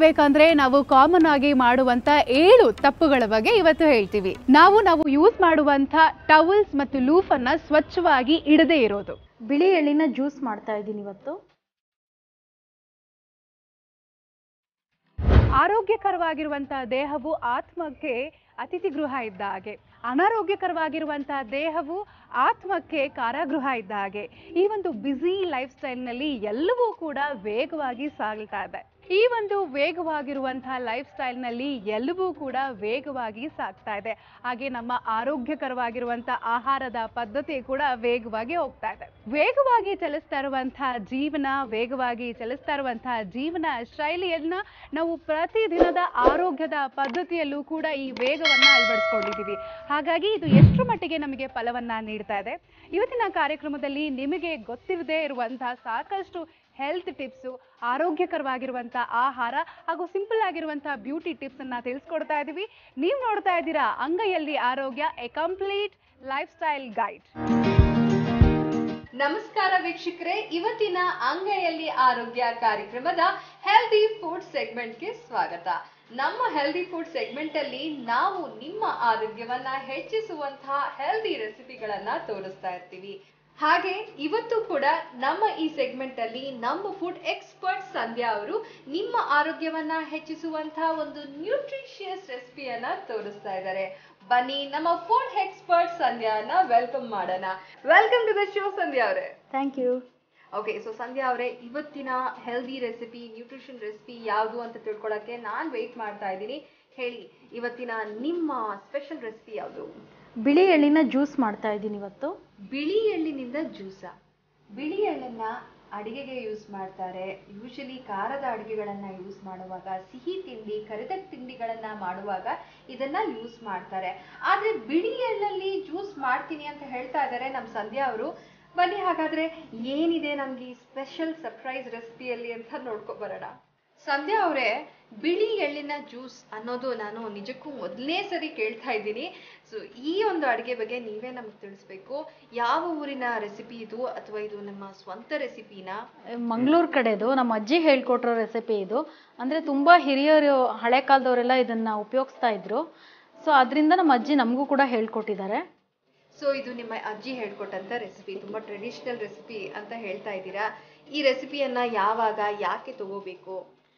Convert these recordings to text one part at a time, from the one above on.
ಹೇಳ್ಬೇಕಂದ್ರೆ ನಾವು ಕಾಮನ್ ಆಗಿ ಮಾಡುವಂತ ಏಳು ತಪ್ಪುಗಳ ಬಗ್ಗೆ ಇವತ್ತು ಹೇಳ್ತೀವಿ ನಾವು ನಾವು ಯೂಸ್ ಮಾಡುವಂತ ಟವಲ್ಸ್ ಮತ್ತು ಲೂಫ್ ಅನ್ನ ಸ್ವಚ್ಛವಾಗಿ ಇಡದೇ ಇರೋದು ಬಿಳಿ ಎಳ್ಳಿನ ಜ್ಯೂಸ್ ಮಾಡ್ತಾ ಇದ್ದೀನಿ ಇವತ್ತು ಆರೋಗ್ಯಕರವಾಗಿರುವಂತಹ ದೇಹವು ಆತ್ಮಕ್ಕೆ ಅತಿಥಿ ಗೃಹ ಇದ್ದ ಹಾಗೆ ಅನಾರೋಗ್ಯಕರವಾಗಿರುವಂತಹ ದೇಹವು ಆತ್ಮಕ್ಕೆ ಕಾರಾಗೃಹ ಇದ್ದ ಹಾಗೆ ಈ ಒಂದು ಬ್ಯುಸಿ ಲೈಫ್ ಸ್ಟೈಲ್ನಲ್ಲಿ ಎಲ್ಲವೂ ಕೂಡ ವೇಗವಾಗಿ ಸಾಗ್ತಾ ಇದೆ ಈ ಒಂದು ವೇಗವಾಗಿರುವಂತಹ ಲೈಫ್ ಸ್ಟೈಲ್ನಲ್ಲಿ ಎಲ್ಲವೂ ಕೂಡ ವೇಗವಾಗಿ ಸಾಗ್ತಾ ಇದೆ ಹಾಗೆ ನಮ್ಮ ಆರೋಗ್ಯಕರವಾಗಿರುವಂತಹ ಆಹಾರದ ಪದ್ಧತಿ ಕೂಡ ವೇಗವಾಗಿ ಹೋಗ್ತಾ ಇದೆ ವೇಗವಾಗಿ ಚಲಿಸ್ತಾ ಇರುವಂತಹ ಜೀವನ ವೇಗವಾಗಿ ಚಲಿಸ್ತಾ ಇರುವಂತಹ ಜೀವನ ಶೈಲಿಯನ್ನ ನಾವು ಪ್ರತಿದಿನದ ಆರೋಗ್ಯದ ಪದ್ಧತಿಯಲ್ಲೂ ಕೂಡ ಈ ವೇಗವನ್ನ ಅಳವಡಿಸ್ಕೊಂಡಿದ್ದೀವಿ ಹಾಗಾಗಿ ಇದು ಎಷ್ಟು ಮಟ್ಟಿಗೆ ನಮಗೆ ಫಲವನ್ನ ನೀಡ್ತಾ ಇದೆ ಇವತ್ತಿನ ಕಾರ್ಯಕ್ರಮದಲ್ಲಿ ನಿಮಗೆ ಗೊತ್ತಿರದೇ ಇರುವಂತಹ ಸಾಕಷ್ಟು ಹೆಲ್ತ್ ಟಿಪ್ಸು ಆರೋಗ್ಯಕರವಾಗಿರುವಂತಹ ಆಹಾರ ಹಾಗೂ ಸಿಂಪಲ್ ಆಗಿರುವಂತಹ ಬ್ಯೂಟಿ ಟಿಪ್ಸ್ ಅನ್ನ ತಿಳಿಸ್ಕೊಡ್ತಾ ಇದ್ದೀವಿ ನೀವು ನೋಡ್ತಾ ಇದ್ದೀರಾ ಅಂಗೈಯಲ್ಲಿ ಆರೋಗ್ಯ a complete lifestyle guide ನಮಸ್ಕಾರ ವೀಕ್ಷಕರೇ ಇವತ್ತಿನ ಅಂಗೈಯಲ್ಲಿ ಆರೋಗ್ಯ ಕಾರ್ಯಕ್ರಮದ ಹೆಲ್ದಿ ಫುಡ್ ಸೆಗ್ಮೆಂಟ್ಗೆ ಸ್ವಾಗತ ನಮ್ಮ ಹೆಲ್ದಿ ಫುಡ್ ಸೆಗ್ಮೆಂಟ್ ಅಲ್ಲಿ ನಾವು ನಿಮ್ಮ ಆರೋಗ್ಯವನ್ನ ಹೆಚ್ಚಿಸುವಂತಹ ಹೆಲ್ದಿ ರೆಸಿಪಿಗಳನ್ನ ತೋರಿಸ್ತಾ ಇರ್ತೀವಿ ಹಾಗೆ ಇವತ್ತು ಕೂಡ ನಮ್ಮ ಈ ಸೆಗ್ಮೆಂಟ್ ಅಲ್ಲಿ ನಮ್ಮ ಫುಡ್ ಎಕ್ಸ್ಪರ್ಟ್ ಸಂಧ್ಯಾ ಅವರು ನಿಮ್ಮ ಆರೋಗ್ಯವನ್ನ ಹೆಚ್ಚಿಸುವಂತಹ ಒಂದು ನ್ಯೂಟ್ರಿಷಿಯಸ್ ರೆಸಿಪಿಯನ್ನ ತೋರಿಸ್ತಾ ಇದ್ದಾರೆ ಬನ್ನಿ ನಮ್ಮ ಫುಡ್ ಎಕ್ಸ್ಪರ್ಟ್ ಸಂಧ್ಯಾನ ವೆಲ್ಕಮ್ ಮಾಡೋಣ welcome to the show Sandhya ಅವರೇ thank you okay so Sandhya ಅವರೇ ಇವತ್ತಿನ ಹೆಲ್ದಿ ರೆಸಿಪಿ ನ್ಯೂಟ್ರಿಷನ್ ರೆಸಿಪಿ ಯಾವುದು ಅಂತ ತಿಳ್ಕೊಳಕ್ಕೆ ನಾನು ವೆಯ್ಟ್ ಮಾಡ್ತಾ ಇದ್ದೀನಿ ಹೇಳಿ ಇವತ್ತಿನ ನಿಮ್ಮ ಸ್ಪೆಷಲ್ ರೆಸಿಪಿ ಯಾವುದು ಬಿಳಿ ಎಳ್ಳಿನ ಜ್ಯೂಸ್ ಮಾಡ್ತಾ ಇದ್ದೀನಿ ಇವತ್ತು ಬಿಳಿ ಎಳ್ಳಿನಿಂದ ಜ್ಯೂಸ ಬಿಳಿ ಎಳ್ಳನ್ನ ಅಡಿಗೆಗೆ ಯೂಸ್ ಮಾಡ್ತಾರೆ ಯೂಶಲಿ ಖಾರದ ಅಡಿಗೆಗಳನ್ನ ಯೂಸ್ ಮಾಡುವಾಗ ಸಿಹಿ ತಿಂಡಿ ಕರಿದ ತಿಂಡಿಗಳನ್ನ ಮಾಡುವಾಗ ಇದನ್ನ ಯೂಸ್ ಮಾಡ್ತಾರೆ ಆದ್ರೆ ಬಿಳಿ ಎಳ್ಳಲ್ಲಿ ಜ್ಯೂಸ್ ಮಾಡ್ತೀನಿ ಅಂತ ಹೇಳ್ತಾ ಇದ್ದಾರೆ ನಮ್ಮ ಸಂಧ್ಯಾ ಅವರು ಬನ್ನಿ ಹಾಗಾದ್ರೆ ಏನಿದೆ ನಮ್ಗೆ ಈ ಸ್ಪೆಷಲ್ ಸರ್ಪ್ರೈಸ್ ರೆಸಿಪಿಯಲ್ಲಿ ಅಂತ ನೋಡ್ಕೊ ಬರೋಣ ಸಂಧ್ಯಾ ಅವರೇ ಬಿಳಿ ಎಳ್ಳಿನ ಜ್ಯೂಸ್ ಅನ್ನೋದು ನಾನು ನಿಜಕ್ಕೂ ಮೊದಲನೇ ಸರಿ ಕೇಳ್ತಾ ಇದ್ದೀನಿ ಸೊ ಈ ಒಂದು ಅಡುಗೆ ಬಗ್ಗೆ ನೀವೇ ನಮ್ಗೆ ತಿಳಿಸ್ಬೇಕು ಯಾವ ಊರಿನ ರೆಸಿಪಿ ಇದು ಅಥವಾ ಇದು ನಮ್ಮ ಸ್ವಂತ ರೆಸಿಪಿನಾ ಮಂಗಳೂರು ಕಡೆದು ನಮ್ಮ ಅಜ್ಜಿ ಹೇಳ್ಕೊಟ್ರೋ ರೆಸಿಪಿ ಇದು ಅಂದರೆ ತುಂಬ ಹಿರಿಯರು ಹಳೆ ಕಾಲದವರೆಲ್ಲ ಇದನ್ನು ಉಪಯೋಗಿಸ್ತಾ ಇದ್ರು ಸೊ ಅದರಿಂದ ನಮ್ಮ ಅಜ್ಜಿ ನಮಗೂ ಕೂಡ ಹೇಳ್ಕೊಟ್ಟಿದ್ದಾರೆ ಸೊ ಇದು ನಿಮ್ಮ ಅಜ್ಜಿ ಹೇಳ್ಕೊಟ್ಟಂತ ರೆಸಿಪಿ ತುಂಬಾ ಟ್ರೆಡಿಷನಲ್ ರೆಸಿಪಿ ಅಂತ ಹೇಳ್ತಾ ಇದ್ದೀರಾ ಈ ರೆಸಿಪಿಯನ್ನ ಯಾವಾಗ ಯಾಕೆ ತಗೋಬೇಕು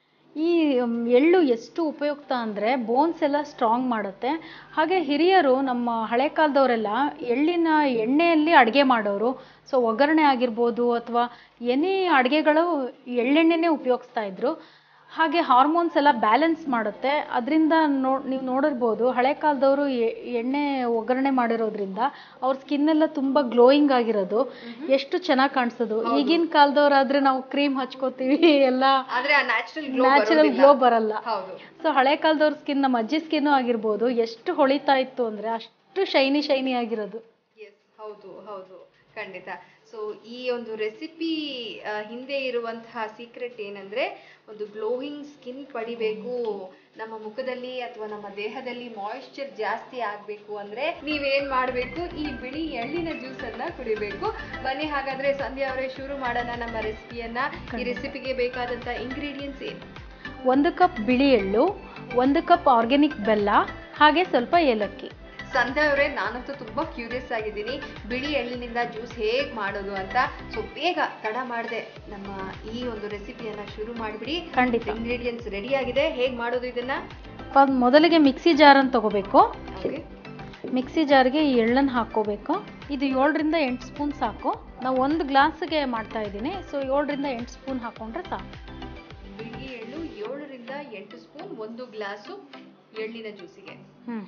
ಈ ಮ್, ಎಳ್ಳು ಎಷ್ಟು ಉಪಯುಕ್ತ ಅಂದರೆ ಬೋನ್ಸ್ ಎಲ್ಲ ಸ್ಟ್ರಾಂಗ್ ಮಾಡುತ್ತೆ ಹಾಗೆ ಹಿರಿಯರು ನಮ್ಮ ಹಳೆ ಕಾಲದವರೆಲ್ಲ ಎಳ್ಳಿನ ಎಣ್ಣೆಯಲ್ಲಿ ಅಡುಗೆ ಮಾಡೋರು ಸೊ ಒಗ್ಗರಣೆ ಆಗಿರ್ಬೋದು ಅಥವಾ ಏನೇ ಅಡುಗೆಗಳು ಎಳ್ಳೆಣ್ಣೆನೇ ಉಪಯೋಗಿಸ್ತಾ ಇದ್ರು ಹಾಗೆ ಹಾರ್ಮೋನ್ಸ್ ಎಲ್ಲ ಬ್ಯಾಲೆನ್ಸ್ ಮಾಡುತ್ತೆ ಅದರಿಂದ ನೋ ನೀವು ನೋಡಿರ್ಬೋದು ಹಳೆ ಕಾಲದವರು ಎಣ್ಣೆ ಒಗ್ಗರಣೆ ಮಾಡಿರೋದ್ರಿಂದ ಅವ್ರ ಸ್ಕಿನ್ ಎಲ್ಲ ತುಂಬ ಗ್ಲೋಯಿಂಗ್ ಆಗಿರೋದು ಎಷ್ಟು ಚೆನ್ನಾಗಿ ಕಾಣಿಸೋದು ಈಗಿನ ಕಾಲದವ್ರಾದ್ರೆ ನಾವು ಕ್ರೀಮ್ ಹಚ್ಕೋತೀವಿ ಎಲ್ಲ ಆದ್ರೆ ಆ ನ್ಯಾಚುರಲ್ ನ್ಯಾಚುರಲ್ ಗ್ಲೋ ಬರಲ್ಲ ಹೌದು ಸೊ ಹಳೆ ಕಾಲದವ್ರ ಸ್ಕಿನ್ ನಮ್ಮ ಅಜ್ಜಿ ಸ್ಕಿನ್ ಆಗಿರ್ಬೋದು ಎಷ್ಟು ಹೊಳಿತಾ ಇತ್ತು ಅಂದ್ರೆ ಅಷ್ಟು ಶೈನಿ ಶೈನಿ ಆಗಿರೋದು ಎಸ್ ಹೌದು ಹೌದು ಖಂಡಿತ ಸೊ ಈ ಒಂದು ರೆಸಿಪಿ ಹಿಂದೆ ಇರುವಂತಹ ಸೀಕ್ರೆಟ್ ಏನಂದ್ರೆ ಒಂದು ಗ್ಲೋಯಿಂಗ್ ಸ್ಕಿನ್ ಪಡಿಬೇಕು ನಮ್ಮ ಮುಖದಲ್ಲಿ ಅಥವಾ ನಮ್ಮ ದೇಹದಲ್ಲಿ ಮಾಯಿಶ್ಚರ್ ಜಾಸ್ತಿ ಆಗ್ಬೇಕು ಅಂದ್ರೆ ನೀವೇನ್ ಮಾಡ್ಬೇಕು ಈ ಬಿಳಿ ಎಳ್ಳಿನ ಜ್ಯೂಸ್ ಅನ್ನ ಕುಡಿಬೇಕು ಬನ್ನಿ ಹಾಗಾದ್ರೆ ಸಂಧ್ಯಾ ಅವರೇ ಶುರು ಮಾಡೋಣ ನಮ್ಮ ರೆಸಿಪಿಯನ್ನ ಈ ರೆಸಿಪಿಗೆ ಬೇಕಾದಂತ ಇಂಗ್ರೀಡಿಯೆಂಟ್ಸ್ ಏನು ಒಂದು ಕಪ್ ಬಿಳಿ ಎಳ್ಳು ಒಂದು ಕಪ್ ಆರ್ಗ್ಯಾನಿಕ್ ಬೆಲ್ಲ ಹಾಗೆ ಸ್ವಲ್ಪ ಏಲಕ್ಕಿ ಸಂಧ್ಯಾ ಅವರೇ ನಾನಂತೂ ತುಂಬಾ ಕ್ಯೂರಿಯಸ್ ಆಗಿದ್ದೀನಿ ಬಿಳಿ ಎಳ್ಳಿನಿಂದ ಜ್ಯೂಸ್ ಹೇಗ್ ಮಾಡೋದು ಅಂತ ಸೊ ಬೇಗ ತಡ ಮಾಡದೆ ನಮ್ಮ ಈ ಒಂದು ರೆಸಿಪಿಯನ್ನ ಶುರು ಮಾಡಿಬಿಡಿ ಖಂಡಿತ ಇಂಗ್ರೀಡಿಯೆಂಟ್ಸ್ ರೆಡಿ ಆಗಿದೆ ಹೇಗ್ ಮಾಡೋದು ಇದನ್ನ ಪ- ಮೊದಲಿಗೆ ಮಿಕ್ಸಿ ಜಾರನ್ನು ತಗೋಬೇಕು ಓಕೆ ಮಿಕ್ಸಿ ಜಾರ್ಗೆ ಈ ಎಳ್ಳನ್ನು ಹಾಕ್ಕೋಬೇಕು ಇದು ಏಳರಿಂದ ಎಂಟು ಸ್ಪೂನ್ ಸಾಕು ನಾವು ಒಂದು ಗ್ಲಾಸ್ಗೆ ಮಾಡ್ತಾ ಇದ್ದೀನಿ ಸೊ ಏಳರಿಂದ ಎಂಟು ಸ್ಪೂನ್ ಹಾಕೊಂಡ್ರೆ ಸಾಕು ಬಿಳಿ ಎಳ್ಳು ಏಳರಿಂದ ಎಂಟು ಸ್ಪೂನ್ ಒಂದು ಗ್ಲಾಸು ಎಳ್ಳಿನ ಜ್ಯೂಸಿಗೆ ಹ್ಮ್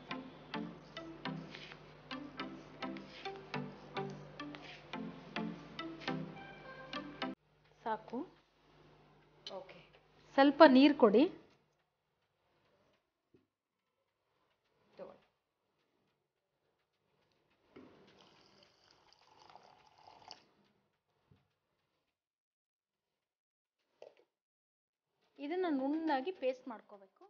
ಸಾಕು ಓಕೆ ಸ್ವಲ್ಪ ನೀರು ಕೊಡಿ ತಗೊಳ್ಳಿ ಇದನ್ನ ನುಣ್ಣಾಗಿ ಪೇಸ್ಟ್ ಮಾಡ್ಕೋಬೇಕು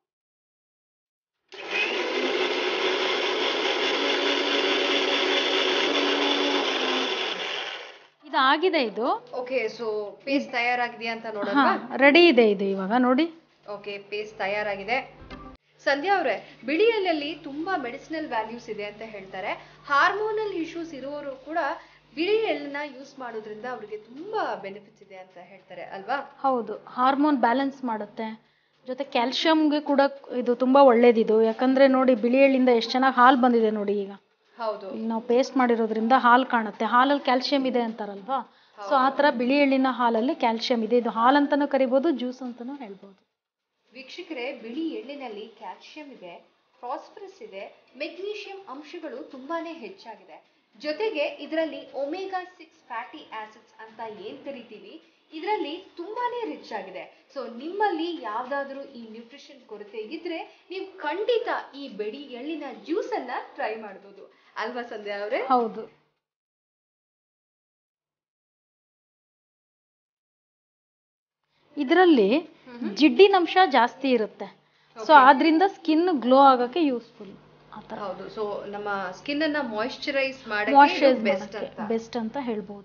ಇದಾಗಿದೆ ಇದು ಓಕೆ ಸೊ ಪೇಸ್ಟ್ ತಯಾರಾಗಿದೆಯಾ ಅಂತ ನೋಡೋಣ ಹಾ ರೆಡಿ ಇದೆ ಇದು ಇವಾಗ ನೋಡಿ ಓಕೆ ಪೇಸ್ಟ್ ತಯಾರಾಗಿದೆ ಸಂಧ್ಯಾ ಅವರೇ ಬಿಳಿ ಎಲೆಯಲ್ಲಿ ತುಂಬಾ ಮೆಡಿಸಿನಲ್ ವ್ಯಾಲ್ಯೂಸ್ ಇದೆ ಅಂತ ಹೇಳ್ತಾರೆ ಹಾರ್ಮೋನಲ್ ಇಶ್ಯೂಸ್ ಇರೋರು ಕೂಡ ಬಿಳಿ ಎಳ್ಳನ್ನ ಯೂಸ್ ಮಾಡೋದ್ರಿಂದ ಅವ್ರಿಗೆ ತುಂಬಾ ಬೆನಿಫಿಟ್ಸ್ ಇದೆ ಅಂತ ಹೇಳ್ತಾರೆ ಅಲ್ವಾ ಹೌದು ಹಾರ್ಮೋನ್ ಬ್ಯಾಲೆನ್ಸ್ ಮಾಡುತ್ತೆ ಜೊತೆ ಕ್ಯಾಲ್ಶಿಯಂಗೆ ಕೂಡ ಇದು ತುಂಬ ಒಳ್ಳೇದಿದು ಯಾಕಂದರೆ ನೋಡಿ ಬಿಳಿ ಎಳ್ಳಿಂದ ಎಷ್ಟು ಚೆನ್ನಾಗಿ ಹಾಲು ಬಂದಿದೆ ನೋಡಿ ಈಗ ಹೌದು ಈಗ ನಾವು ಪೇಸ್ಟ್ ಮಾಡಿರೋದ್ರಿಂದ ಹಾಲು ಕಾಣುತ್ತೆ ಹಾಲಲ್ಲಿ ಕ್ಯಾಲ್ಶಿಯಂ ಇದೆ ಅಂತಾರಲ್ವಾ ಸೊ ಆ ಥರ ಬಿಳಿ ಎಳ್ಳಿನ ಹಾಲಲ್ಲಿ ಕ್ಯಾಲ್ಶಿಯಂ ಇದೆ ಇದು ಹಾಲು ಅಂತಲೂ ಕರಿಬೋದು ಜ್ಯೂಸ್ ಅಂತಲೂ ಹೇಳ್ಬೋದು ವೀಕ್ಷಕರೇ ಬಿಳಿ ಎಳ್ಳಿನಲ್ಲಿ ಕ್ಯಾಲ್ಸಿಯಂ ಇದೆ ಫಾಸ್ಫರಸ್ ಇದೆ ಮೆಗ್ನೀಷಿಯಂ ಅಂಶಗಳು ತುಂಬಾನೇ ಹೆಚ್ಚಾಗಿದೆ ಜೊತೆಗೆ ಇದರಲ್ಲಿ ಒಮೆಗಾ ಸಿಕ್ಸ್ ಫ್ಯಾಟಿ ಆಸಿಡ್ಸ್ ಅಂತ ಏನ್ ಕರಿತೀವಿ ಇದರಲ್ಲಿ ತುಂಬಾನೇ ರಿಚ್ ಆಗಿದೆ ಸೊ ನಿಮ್ಮಲ್ಲಿ ಯಾವ್ದಾದ್ರೂ ಈ ನ್ಯೂಟ್ರಿಷನ್ ಕೊರತೆ ಇದ್ರೆ ನೀವು ಖಂಡಿತ ಈ ಬಿಳಿ ಎಳ್ಳಿನ ಜ್ಯೂಸ್ ಅನ್ನ ಟ್ರೈ ಮಾಡ್ಬೋದು ಅಲ್ವಾ ಸಂಧ್ಯಾ ಅವರೇ ಹೌದು ಇದರಲ್ಲಿ ಜಿಡ್ಡಿನಂಶ ಜಾಸ್ತಿ ಇರುತ್ತೆ ಸೊ ಆದ್ರಿಂದ ಸ್ಕಿನ್ ಗ್ಲೋ ಆಗೋಕ್ಕೆ ಯೂಸ್ಫುಲ್ ಆ ಥರ ಹೌದು ಸೊ ನಮ್ಮ ಸ್ಕಿನ್ ಅನ್ನ ಮಾಯಿಶ್ಚರೈಸ್ ಮಾಡಕ್ಕೆ ಮಾಯ್ಶ್ಚರೈಸ್ ಬೆಸ್ಟ್ ಅಂತ ಬೆಸ್ಟ್ ಅಂತ ಹೇಳ್ಬೋದು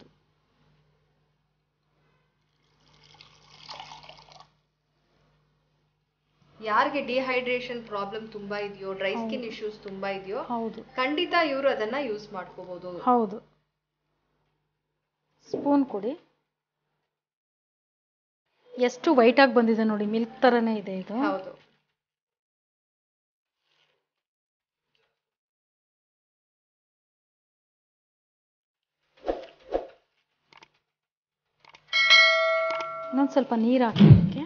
ಯಾರಿಗೆ ಡಿಹೈಡ್ರೇಷನ್ ಪ್ರಾಬ್ಲಮ್ ತುಂಬಾ ಇದೆಯೋ ಡ್ರೈ ಸ್ಕಿನ್ ಇಶ್ಯೂಸ್ ತುಂಬಾ ಇದೆಯೋ ಹೌದು ಖಂಡಿತ ಇವರು ಅದನ್ನ ಯೂಸ್ ಮಾಡ್ಕೋಬಹುದು ಹೌದು ಸ್ಪೂನ್ ಕೊಡಿ ಎಷ್ಟು ವೈಟ್ ಆಗಿ ಬಂದಿದೆ ನೋಡಿ ಮಿಲ್ಕ್ ತರನೇ ಇದೆ ಇದು ಹೌದು ಇನ್ನೊಂದು ಸ್ವಲ್ಪ ನೀರು ಹಾಕಿ ಅದಕ್ಕೆ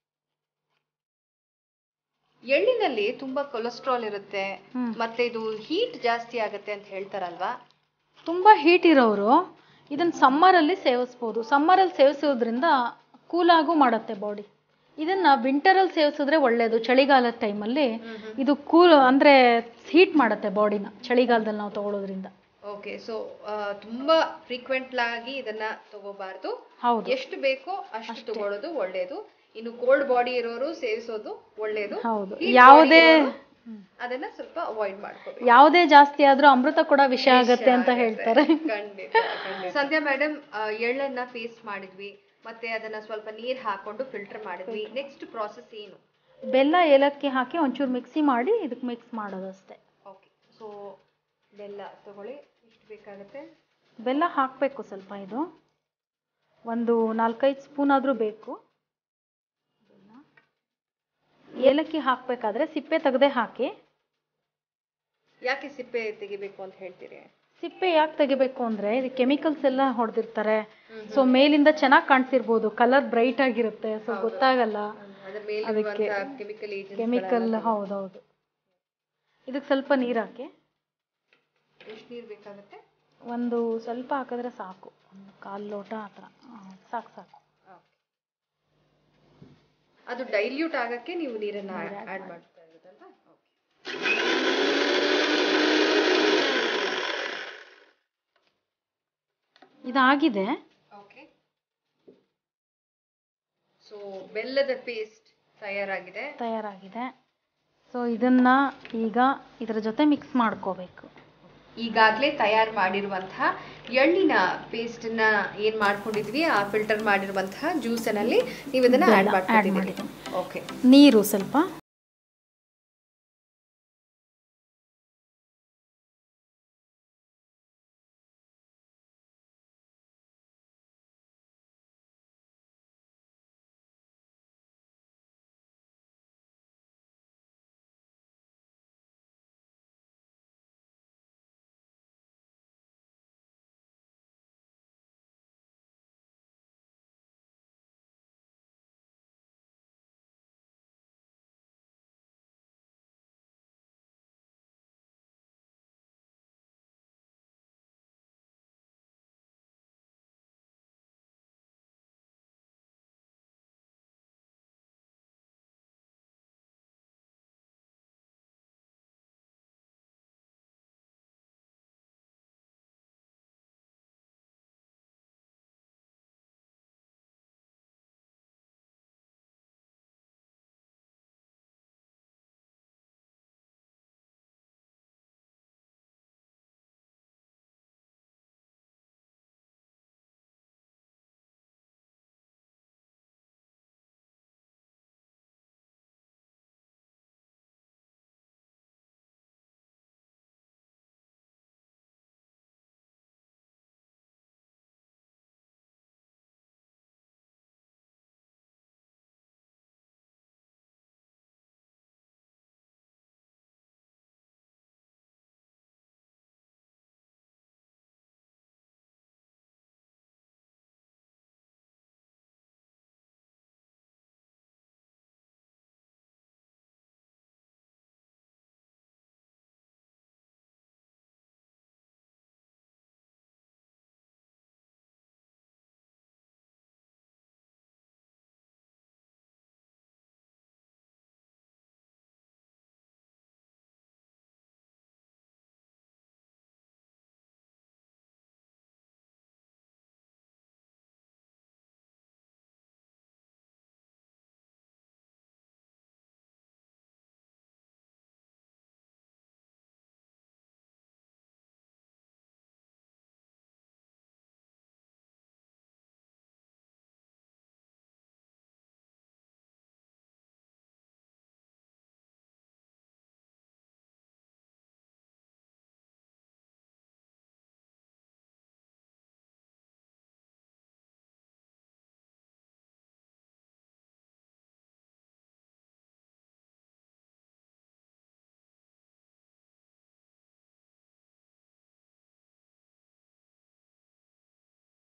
ಎಳ್ಳಿನಲ್ಲಿ ತುಂಬಾ ಕೊಲೆಸ್ಟ್ರಾಲ್ ಇರುತ್ತೆ ಹ್ಮ್. ಮತ್ತೆ ಇದು ಹೀಟ್ ಜಾಸ್ತಿ ಆಗುತ್ತೆ ಅಂತ ಹೇಳ್ತಾರಲ್ವಾ ತುಂಬ ಹೀಟ್ ಇರೋರು ಇದನ್ನ ಸಮ್ಮರಲ್ಲಿ ಸೇವಿಸ್ಬೋದು ಸಮ್ಮರಲ್ಲಿ ಸೇವಿಸೋದ್ರಿಂದ ಕೂಲಾಗೂ ಮಾಡುತ್ತೆ ಬಾಡಿ ಇದನ್ನ ವಿಂಟರಲ್ಲಿ ಸೇವಿಸಿದ್ರೆ ಒಳ್ಳೆಯದು ಚಳಿಗಾಲದ ಟೈಮಲ್ಲಿ ಇದು ಕೂಲ್ ಅಂದರೆ ಹೀಟ್ ಮಾಡುತ್ತೆ ಬಾಡಿನ ಚಳಿಗಾಲದಲ್ಲಿ ನಾವು ತಗೊಳ್ಳೋದ್ರಿಂದ ಓಕೆ ಸೊ ತುಂಬಾ ಫ್ರೀಕ್ವೆಂಟ್ ಆಗಿ ಇದನ್ನ ತಗೋಬಾರ್ದು ಹೌದು ಎಷ್ಟು ಬೇಕೋ ಅಷ್ಟು ತಗೊಳ್ಳೋದು ಒಳ್ಳೇದು ಇನ್ನು ಕೋಲ್ಡ್ ಬಾಡಿ ಇರೋರು ಸೇವಿಸೋದು ಒಳ್ಳೇದು ಹೌದು Heat ಯಾವುದೇ body ಇರೋರು ಅದನ್ನ ಸ್ವಲ್ಪ ಅವಾಯ್ಡ್ ಮಾಡ್ಕೋಬೇಕು ಯಾವುದೇ ಜಾಸ್ತಿ ಆದ್ರೂ ಅಮೃತ ಕೂಡ ವಿಷ ಆಗತ್ತೆ ಅಂತ ಹೇಳ್ತಾರೆ ಖಂಡಿತ ಖಂಡಿತ. ಸಂಧ್ಯಾ ಮೇಡಮ್ ಎಳ್ಳನ್ನ ಪೇಸ್ಟ್ ಮಾಡಿದ್ವಿ ಮತ್ತೆ ಅದನ್ನ ಸ್ವಲ್ಪ ನೀರ್ ಹಾಕೊಂಡು ಫಿಲ್ಟರ್ ಮಾಡಿದ್ವಿ ನೆಕ್ಸ್ಟ್ ಪ್ರಾಸೆಸ್ ಏನು ಬೆಲ್ಲ ಏಲಕ್ಕಿ ಹಾಕಿ ಒಂಚೂರು ಮಿಕ್ಸಿ ಮಾಡಿ ಇದಕ್ಕೆ ಮಿಕ್ಸ್ ಮಾಡೋದಷ್ಟೇ ಓಕೆ ಸೊ ಬೆಲ್ಲ ತಗೊಳ್ಳಿ ಎಷ್ಟು ಬೇಕಾಗುತ್ತೆ ಬೆಲ್ಲ ಹಾಕಬೇಕು ಸ್ವಲ್ಪ ಇದು ಒಂದು ನಾಲ್ಕೈದು ಸ್ಪೂನ್ ಆದರೂ ಬೇಕು ಬೆಲ್ಲ. ಏಲಕ್ಕಿ ಹಾಕಬೇಕಾದ್ರೆ ಸಿಪ್ಪೆ ತೆಗೆದೇ ಹಾಕಿ ಯಾಕೆ ಸಿಪ್ಪೆ ತೆಗಿಬೇಕು ಅಂತ ಹೇಳ್ತೀರಿ ಸಿಪ್ಪೆ ಯಾಕೆ ತೆಗಿಬೇಕು ಅಂದರೆ ಇದು ಕೆಮಿಕಲ್ಸ್ ಎಲ್ಲ ಹೊಡೆದಿರ್ತಾರೆ ಸೊ ಮೇಲಿಂದ ಚೆನ್ನಾಗಿ ಕಾಣಿಸಿರ್ಬೋದು ಕಲರ್ ಬ್ರೈಟ್ ಆಗಿರುತ್ತೆ ಸೊ ಗೊತ್ತಾಗಲ್ಲ ಅದ್ರ ಮೇಲೆ ಕೆಮಿಕಲ್ ಏಜೆಂಟ್ ಕೆಮಿಕಲ್ ಹೌದೌದು ಇದಕ್ಕೆ ಸ್ವಲ್ಪ ನೀರು ಹಾಕಿ ಎಷ್ಟು ನೀರ್ ಬೇಕಾಗುತ್ತೆ ಒಂದು ಸ್ವಲ್ಪ ಹಾಕಿದ್ರೆ ಸಾಕು ಒಂದು ಕಾಲು ಲೋಟ ಆ ಥರ ಸಾಕು ಸಾಕು ಅದು ಡೈಲ್ಯೂಟ್ ಆಗಕ್ಕೆ ನೀವು ನೀರನ್ನ ಆಡ್ ಮಾಡ್ತಾ ಇರೋದಲ್ವಾ ಇದಾಗಿದೆ ಓಕೆ ಸೊ ಬೆಲ್ಲದ ಪೇಸ್ಟ್ ತಯಾರಾಗಿದೆ ತಯಾರಾಗಿದೆ ಸೊ ಇದನ್ನ ಈಗ ಇದರ ಜೊತೆ ಮಿಕ್ಸ್ ಮಾಡ್ಕೋಬೇಕು ಈಗಾಗಲೇ ತಯಾರು ಮಾಡಿರುವಂತಹ ಎಳ್ಳಿನ ಪೇಸ್ಟನ್ನ ಏನ್ ಮಾಡ್ಕೊಂಡಿದ್ವಿ ಆ ಫಿಲ್ಟರ್ ಮಾಡಿರುವಂತಹ ಜ್ಯೂಸನಲ್ಲಿ ನೀವು ಇದನ್ನ ಆಡ್ ಬೆಲ್ಲ add ಮಾಡ್ಕೊಂಡಿದ್ದೀರಿ ಮಾಡಿದ್ದೀನಿ. ಓಕೆ ನೀರು ಸ್ವಲ್ಪ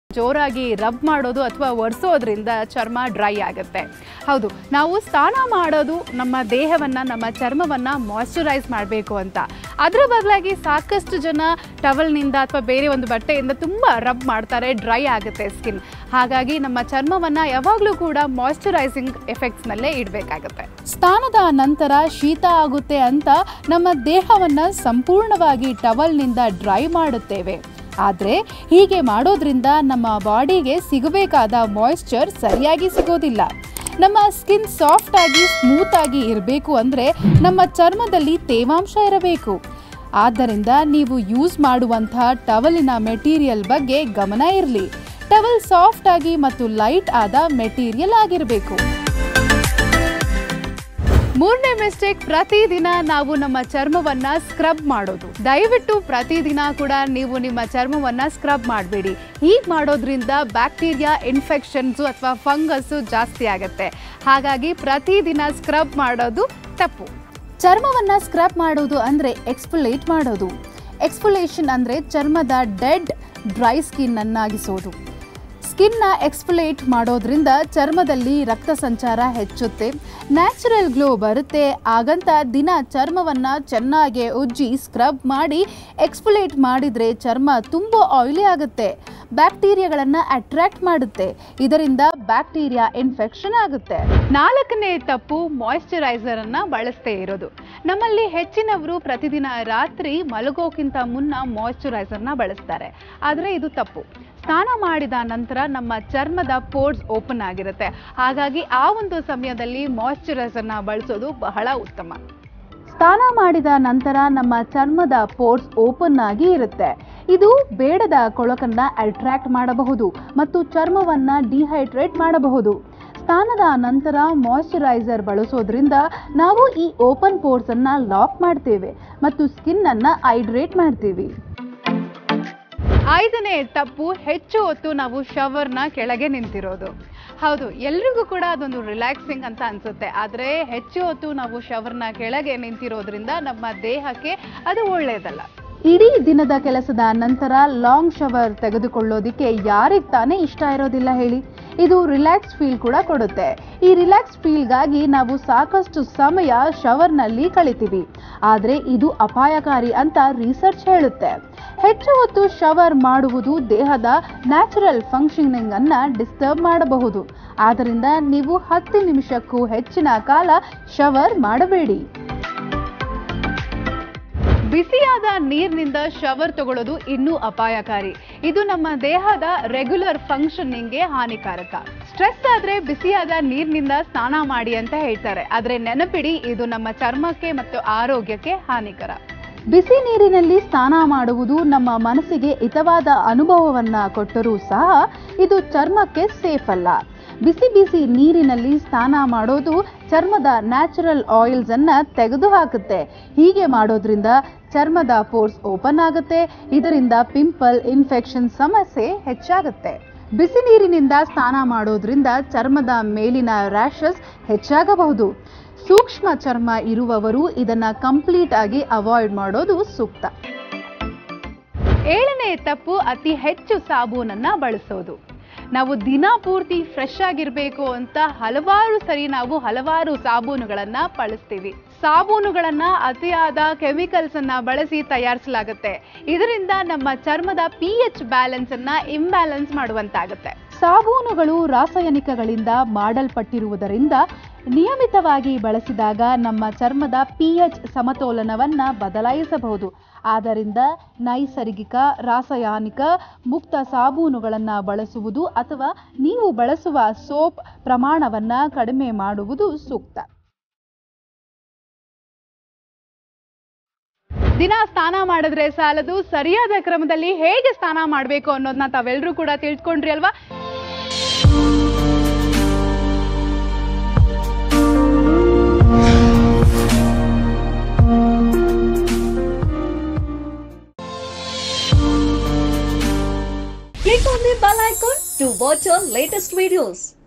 ಜೋರಾಗಿ ರಬ್ ಮಾಡೋದು ಅಥವಾ ಒರೆಸೋದ್ರಿಂದ ಚರ್ಮ ಡ್ರೈ ಆಗುತ್ತೆ ಹೌದು ನಾವು ಸ್ನಾನ ಮಾಡೋದು ನಮ್ಮ ದೇಹವನ್ನು ನಮ್ಮ ಚರ್ಮವನ್ನು ಮಾಯ್ಶ್ಚರೈಸ್ ಮಾಡಬೇಕು ಅಂತ ಅದರ ಬದಲಾಗಿ ಸಾಕಷ್ಟು ಜನ ಟವಲ್ನಿಂದ ಅಥವಾ ಬೇರೆ ಒಂದು ಬಟ್ಟೆಯಿಂದ ತುಂಬ ರಬ್ ಮಾಡ್ತಾರೆ ಡ್ರೈ ಆಗುತ್ತೆ ಸ್ಕಿನ್ ಹಾಗಾಗಿ ನಮ್ಮ ಚರ್ಮವನ್ನು ಯಾವಾಗಲೂ ಕೂಡ ಮಾಯ್ಶ್ಚರೈಸಿಂಗ್ ಎಫೆಕ್ಟ್ಸ್ನಲ್ಲೇ ಇಡಬೇಕಾಗುತ್ತೆ ಸ್ನಾನದ ನಂತರ ಶೀತ ಆಗುತ್ತೆ ಅಂತ ನಮ್ಮ ದೇಹವನ್ನು ಸಂಪೂರ್ಣವಾಗಿ ಟವಲ್ನಿಂದ ಡ್ರೈ ಮಾಡುತ್ತೇವೆ ಆದರೆ ಹೀಗೆ ಮಾಡೋದ್ರಿಂದ ನಮ್ಮ ಬಾಡಿಗೆ ಸಿಗಬೇಕಾದ ಮಾಯ್ಶ್ಚರ್ ಸರಿಯಾಗಿ ಸಿಗೋದಿಲ್ಲ ನಮ್ಮ ಸ್ಕಿನ್ ಸಾಫ್ಟ್ ಆಗಿ ಸ್ಮೂತ್ ಆಗಿ ಇರಬೇಕು ಅಂದರೆ ನಮ್ಮ ಚರ್ಮದಲ್ಲಿ ತೇವಾಂಶ ಇರಬೇಕು ಆದ್ದರಿಂದ ನೀವು ಯೂಸ್ ಮಾಡುವಂತಹ ಟವಲಿನ ಮೆಟೀರಿಯಲ್ ಬಗ್ಗೆ ಗಮನ ಇರಲಿ ಟವಲ್ ಸಾಫ್ಟ್ ಆಗಿ ಮತ್ತು ಲೈಟ್ ಆದ ಮೆಟೀರಿಯಲ್ ಆಗಿರಬೇಕು ಮೂರನೇ ಮಿಸ್ಟೇಕ್ ಪ್ರತಿದಿನ ನಾವು ನಮ್ಮ ಚರ್ಮವನ್ನ ಸ್ಕ್ರಬ್ ಮಾಡೋದು ದಯವಿಟ್ಟು ಪ್ರತಿದಿನ ಕೂಡ ನೀವು ನಿಮ್ಮ ಚರ್ಮವನ್ನ ಸ್ಕ್ರಬ್ ಮಾಡಬೇಡಿ ಹೀಗೆ ಮಾಡೋದ್ರಿಂದ ಬ್ಯಾಕ್ಟೀರಿಯಾ ಇನ್ಫೆಕ್ಷನ್ಸು ಅಥವಾ ಫಂಗಸ್ಸು ಜಾಸ್ತಿ ಆಗುತ್ತೆ ಹಾಗಾಗಿ ಪ್ರತಿದಿನ ಸ್ಕ್ರಬ್ ಮಾಡೋದು ತಪ್ಪು ಚರ್ಮವನ್ನ ಸ್ಕ್ರಬ್ ಮಾಡೋದು ಅಂದರೆ ಎಕ್ಸ್ಫುಲೇಟ್ ಮಾಡೋದು ಎಕ್ಸ್ಫುಲೇಷನ್ ಅಂದರೆ ಚರ್ಮದ ಡೆಡ್ ಡ್ರೈ ಸ್ಕಿನ್ ಅನ್ನಾಗಿಸೋದು ಸ್ಕಿನ್ನ ಎಕ್ಸ್ಫುಲೇಟ್ ಮಾಡೋದ್ರಿಂದ ಚರ್ಮದಲ್ಲಿ ರಕ್ತ ಸಂಚಾರ ಹೆಚ್ಚುತ್ತೆ ನ್ಯಾಚುರಲ್ ಗ್ಲೋ ಬರುತ್ತೆ ಆಗಂತ ದಿನ ಚರ್ಮವನ್ನು ಚೆನ್ನಾಗಿ ಉಜ್ಜಿ ಸ್ಕ್ರಬ್ ಮಾಡಿ ಎಕ್ಸ್ಫುಲೇಟ್ ಮಾಡಿದರೆ ಚರ್ಮ ತುಂಬ ಆಯಿಲಿ ಆಗುತ್ತೆ ಬ್ಯಾಕ್ಟೀರಿಯಾಗಳನ್ನು ಅಟ್ರಾಕ್ಟ್ ಮಾಡುತ್ತೆ ಇದರಿಂದ ಬ್ಯಾಕ್ಟೀರಿಯಾ ಇನ್ಫೆಕ್ಷನ್ ಆಗುತ್ತೆ ನಾಲ್ಕನೇ ತಪ್ಪು ಮಾಯಿಶ್ಚರೈಸರ್ ಅನ್ನ ಬಳಸದೇ ಇರೋದು ನಮ್ಮಲ್ಲಿ ಹೆಚ್ಚಿನವರು ಪ್ರತಿದಿನ ರಾತ್ರಿ ಮಲಗೋಕ್ಕಿಂತ ಮುನ್ನ ಮಾಯಿಶ್ಚರೈಸರ್ನ ಬಳಸ್ತಾರೆ ಆದರೆ ಇದು ತಪ್ಪು ಸ್ನಾನ ಮಾಡಿದ ನಂತರ ನಮ್ಮ ಚರ್ಮದ ಪೋರ್ಸ್ ಓಪನ್ ಆಗಿರುತ್ತೆ ಹಾಗಾಗಿ ಆ ಒಂದು ಸಮಯದಲ್ಲಿ ಮಾಯಿಶ್ಚರೈಸರ್ನ ಬಳಸೋದು ಬಹಳ ಉತ್ತಮ ಸ್ನಾನ ಮಾಡಿದ ನಂತರ ನಮ್ಮ ಚರ್ಮದ ಪೋರ್ಸ್ ಓಪನ್ ಆಗಿ ಇರುತ್ತೆ ಇದು ಬೇಡದ ಕೊಳಕನ್ನ ಅಟ್ರಾಕ್ಟ್ ಮಾಡಬಹುದು ಮತ್ತು ಚರ್ಮವನ್ನ ಡಿಹೈಡ್ರೇಟ್ ಮಾಡಬಹುದು ಸ್ನಾನದ ನಂತರ ಮಾಯಿಶ್ಚರೈಸರ್ ಬಳಸೋದ್ರಿಂದ ನಾವು ಈ ಓಪನ್ ಪೋರ್ಸ್ ಅನ್ನ ಲಾಕ್ ಮಾಡ್ತೇವೆ ಮತ್ತು ಸ್ಕಿನ್ ಅನ್ನ ಹೈಡ್ರೇಟ್ ಮಾಡ್ತೀವಿ ಐದನೇ ತಪ್ಪು ಹೆಚ್ಚು ಹೊತ್ತು ನಾವು ಶವರ್ನ ಕೆಳಗೆ ನಿಂತಿರೋದು ಹೌದು ಎಲ್ರಿಗೂ ಕೂಡ ಅದೊಂದು ರಿಲ್ಯಾಕ್ಸಿಂಗ್ ಅಂತ ಅನ್ಸುತ್ತೆ ಆದರೆ ಹೆಚ್ಚು ಹೊತ್ತು ನಾವು ಶವರ್ನ ಕೆಳಗೆ ನಿಂತಿರೋದ್ರಿಂದ ನಮ್ಮ ದೇಹಕ್ಕೆ ಅದು ಒಳ್ಳೆಯದಲ್ಲ ಇಡೀ ದಿನದ ಕೆಲಸದ ನಂತರ ಲಾಂಗ್ ಶವರ್ ತೆಗೆದುಕೊಳ್ಳೋದಿಕ್ಕೆ ಯಾರಿಗೆ ತಾನೇ ಇಷ್ಟ ಇರೋದಿಲ್ಲ ಹೇಳಿ ಇದು ರಿಲ್ಯಾಕ್ಸ್ ಫೀಲ್ ಕೂಡ ಕೊಡುತ್ತೆ ಈ ರಿಲ್ಯಾಕ್ಸ್ ಫೀಲ್ಗಾಗಿ ನಾವು ಸಾಕಷ್ಟು ಸಮಯ ಶವರ್ನಲ್ಲಿ ಕಳಿತೀವಿ ಆದರೆ ಇದು ಅಪಾಯಕಾರಿ ಅಂತ ರಿಸರ್ಚ್ ಹೇಳುತ್ತೆ ಹೆಚ್ಚು ಹೊತ್ತು ಶವರ್ ಮಾಡುವುದು ದೇಹದ ನ್ಯಾಚುರಲ್ ಫಂಕ್ಷನಿಂಗ್ ಅನ್ನ ಡಿಸ್ಟರ್ಬ್ ಮಾಡಬಹುದು ಆದ್ದರಿಂದ ನೀವು ಹತ್ತು ನಿಮಿಷಕ್ಕೂ ಹೆಚ್ಚಿನ ಕಾಲ ಶವರ್ ಮಾಡಬೇಡಿ ಬಿಸಿಯಾದ ನೀರಿನಿಂದ ಶವರ್ ತಗೊಳ್ಳೋದು ಇನ್ನೂ ಅಪಾಯಕಾರಿ ಇದು ನಮ್ಮ ದೇಹದ ರೆಗ್ಯುಲರ್ ಫಂಕ್ಷನಿಂಗ್ಗೆ ಹಾನಿಕಾರಕ ಸ್ಟ್ರೆಸ್ ಆದ್ರೆ ಬಿಸಿಯಾದ ನೀರಿನಿಂದ ಸ್ನಾನ ಮಾಡಿ ಅಂತ ಹೇಳ್ತಾರೆ ಆದ್ರೆ ನೆನಪಿಡಿ ಇದು ನಮ್ಮ ಚರ್ಮಕ್ಕೆ ಮತ್ತು ಆರೋಗ್ಯಕ್ಕೆ ಹಾನಿಕರ ಬಿಸಿ ನೀರಿನಲ್ಲಿ ಸ್ನಾನ ಮಾಡುವುದು ನಮ್ಮ ಮನಸ್ಸಿಗೆ ಹಿತವಾದ ಅನುಭವವನ್ನ ಕೊಟ್ಟರೂ ಸಹ ಇದು ಚರ್ಮಕ್ಕೆ ಸೇಫ್ ಅಲ್ಲ ಬಿಸಿ ಬಿಸಿ ನೀರಿನಲ್ಲಿ ಸ್ನಾನ ಮಾಡೋದು ಚರ್ಮದ ನ್ಯಾಚುರಲ್ ಆಯಿಲ್ಸ್ ಅನ್ನ ತೆಗೆದು ಹಾಕುತ್ತೆ ಹೀಗೆ ಮಾಡೋದ್ರಿಂದ ಚರ್ಮದ ಪೋರ್ಸ್ ಓಪನ್ ಆಗುತ್ತೆ ಇದರಿಂದ ಪಿಂಪಲ್ ಇನ್ಫೆಕ್ಷನ್ ಸಮಸ್ಯೆ ಹೆಚ್ಚಾಗುತ್ತೆ ಬಿಸಿ ನೀರಿನಿಂದ ಸ್ನಾನ ಮಾಡೋದ್ರಿಂದ ಚರ್ಮದ ಮೇಲಿನ ರ್ಯಾಷಸ್ ಹೆಚ್ಚಾಗಬಹುದು ಸೂಕ್ಷ್ಮ ಚರ್ಮ ಇರುವವರು ಇದನ್ನ ಕಂಪ್ಲೀಟ್ ಆಗಿ ಅವಾಯ್ಡ್ ಮಾಡೋದು ಸೂಕ್ತ ಏಳನೇ ತಪ್ಪು ಅತಿ ಹೆಚ್ಚು ಸಾಬೂನನ್ನ ಬಳಸೋದು ನಾವು ದಿನ ಪೂರ್ತಿ ಫ್ರೆಶ್ ಆಗಿರಬೇಕು ಅಂತ ಹಲವಾರು ಸರಿ ನಾವು ಹಲವಾರು ಸಾಬೂನುಗಳನ್ನ ಬಳಸ್ತೀವಿ ಸಾಬೂನುಗಳನ್ನ ಅತಿಯಾದ ಕೆಮಿಕಲ್ಸ್ ಅನ್ನ ಬಳಸಿ ತಯಾರಿಸಲಾಗುತ್ತೆ ಇದರಿಂದ ನಮ್ಮ ಚರ್ಮದ ಪಿ ಎಚ್ ಬ್ಯಾಲೆನ್ಸ್ ಅನ್ನ ಇಂಬ್ಯಾಲೆನ್ಸ್ ಮಾಡುವಂತಾಗುತ್ತೆ ಸಾಬೂನುಗಳು ರಾಸಾಯನಿಕಗಳಿಂದ ಮಾಡಲ್ಪಟ್ಟಿರುವುದರಿಂದ ನಿಯಮಿತವಾಗಿ ಬಳಸಿದಾಗ ನಮ್ಮ ಚರ್ಮದ ಪಿ ಎಚ್ ಸಮತೋಲನವನ್ನ ಬದಲಾಯಿಸಬಹುದು ಆದ್ದರಿಂದ ನೈಸರ್ಗಿಕ ರಾಸಾಯನಿಕ ಮುಕ್ತ ಸಾಬೂನುಗಳನ್ನು ಬಳಸುವುದು ಅಥವಾ ನೀವು ಬಳಸುವ ಸೋಪ್ ಪ್ರಮಾಣವನ್ನ ಕಡಿಮೆ ಮಾಡುವುದು ಸೂಕ್ತ ದಿನ ಸ್ನಾನ ಮಾಡಿದ್ರೆ ಸಾಲದು ಸರಿಯಾದ ಕ್ರಮದಲ್ಲಿ ಹೇಗೆ ಸ್ನಾನ ಮಾಡಬೇಕು ಅನ್ನೋದನ್ನ ತಾವೆಲ್ಲರೂ ಕೂಡ ತಿಳ್ಕೊಂಡ್ರಿ ಅಲ್ವಾ Click on the bell icon to watch our latest videos.